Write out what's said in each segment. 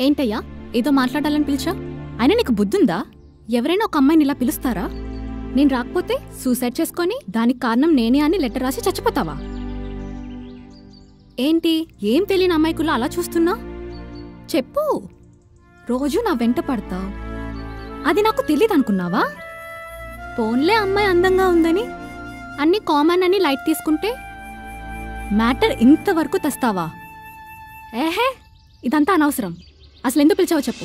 ఏంటయ్యా ఏదో మాట్లాడాలని పిలిచా అయినా నీకు బుద్ధుందా ఎవరైనా ఒక అమ్మాయిని ఇలా పిలుస్తారా నేను రాకపోతే సూసైడ్ చేసుకొని దానికి కారణం నేనే అని లెటర్ రాసి చచ్చిపోతావా ఏంటి ఏం తెలియని అమ్మాయికుల్లో అలా చూస్తున్నా చెప్పు రోజు నా వెంట పడతావు అది నాకు తెలియదు అనుకున్నావా పోన్లే అమ్మాయి అందంగా ఉందని అన్ని కామన్ అని లైట్ తీసుకుంటే మ్యాటర్ ఇంతవరకు తెస్తావా ఏహే ఇదంతా అనవసరం అసలు ఎందుకు పిలిచావో చెప్పు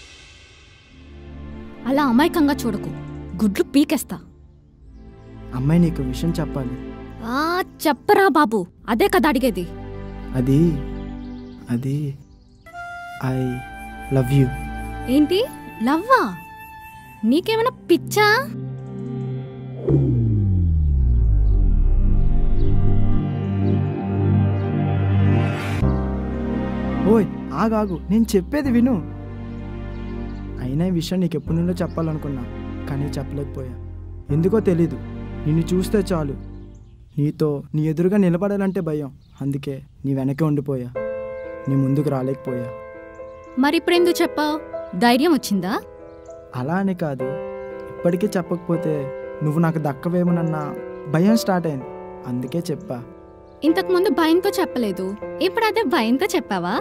అలా అమాయకంగా చూడకు గుడ్లు పీకేస్తా అమ్మాయి నీకు విషయం చెప్పాలి ఆ చెప్పరా బాబు అదే కదా అడిగేది అది అది ఐ లవ్ యూ ఏంటి లవ్వా నీకేమైనా పిచ్చా ఓయ్ ఆగాగు నేను చెప్పేది విను అయినా ఈ విషయం నీకు ఎప్పటి నుండో చెప్పాలనుకున్నా కానీ చెప్పలేకపోయా ఎందుకో తెలీదు నిన్ను చూస్తే చాలు నీతో నీ ఎదురుగా నిలబడాలంటే భయం అందుకే నీ వెనకే ఉండిపోయా నీ ముందుకు రాలేకపోయా మరిప్పుడెందుకు చెప్పావు ధైర్యం వచ్చిందా అలా అని కాదు ఇప్పటికీ చెప్పకపోతే నువ్వు నాకు దక్కవేమోనన్న భయం స్టార్ట్ అయింది అందుకే చెప్పా ఇంతకు ముందు భయంతో చెప్పలేదు ఇప్పుడు అదే భయంతో చెప్పావా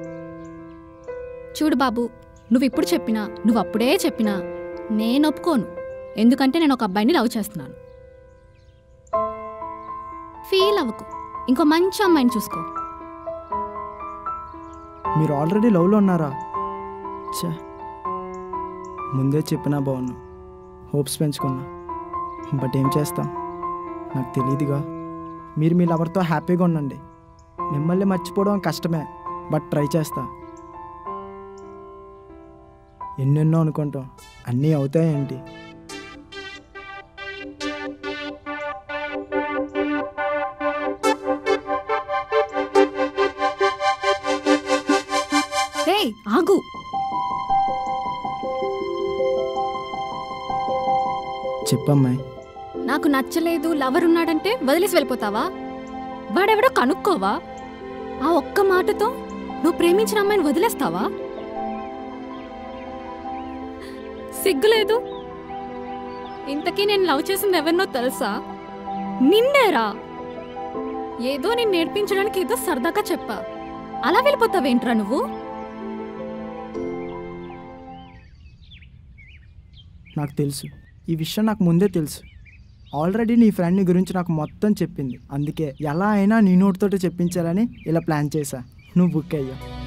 చూడు బాబు నువ్వు ఇప్పుడు చెప్పినా నువ్వు అప్పుడే చెప్పినా నేను ఒప్పుకోను ఎందుకంటే నేను ఒక అబ్బాయిని లవ్ చేస్తున్నాను ఫీల్ అవ్వకు ఇంకో మంచి అమ్మాయిని చూసుకో మీరు ఆల్రెడీ లవ్లో ఉన్నారా ఛే ముందే చెప్పినా బాగున్నా హోప్స్ పెంచుకున్నా బట్ ఏం చేస్తాం నాకు తెలియదుగా మీరు మీ లవర్తో హ్యాపీగా ఉండండి మిమ్మల్ని మర్చిపోవడం కష్టమే బట్ ట్రై చేస్తా ఎన్నెన్నో అనుకుంటాం అన్నీ అవుతాయేంటి రే ఆగు చెప్పమ్మాయి నాకు నచ్చలేదు లవర్ ఉన్నాడంటే వదిలేసి వెళ్ళిపోతావా వాడెవడో కనుక్కోవా ఆ ఒక్క మాటతో నువ్వు ప్రేమించిన అమ్మాయిని వదిలేస్తావా సిగ్గులేదు ఇంతకీ నేను లవ్ చేసింది ఎవరినో తెలుసా నిన్నేరా ఏదో నేను నేర్పించడానికి ఏదో సరదాగా చెప్పా అలా వెళ్ళిపోతావేంట్రా నువ్వు నాకు తెలుసు ఈ విషయం నాకు ముందే తెలుసు ఆల్రెడీ నీ ఫ్రెండ్ నీ గురించి నాకు మొత్తం చెప్పింది అందుకే ఎలా అయినా నీ నోటితోటి చెప్పించాలని ఇలా ప్లాన్ చేశా నువ్వు బుక్ అయ్యావు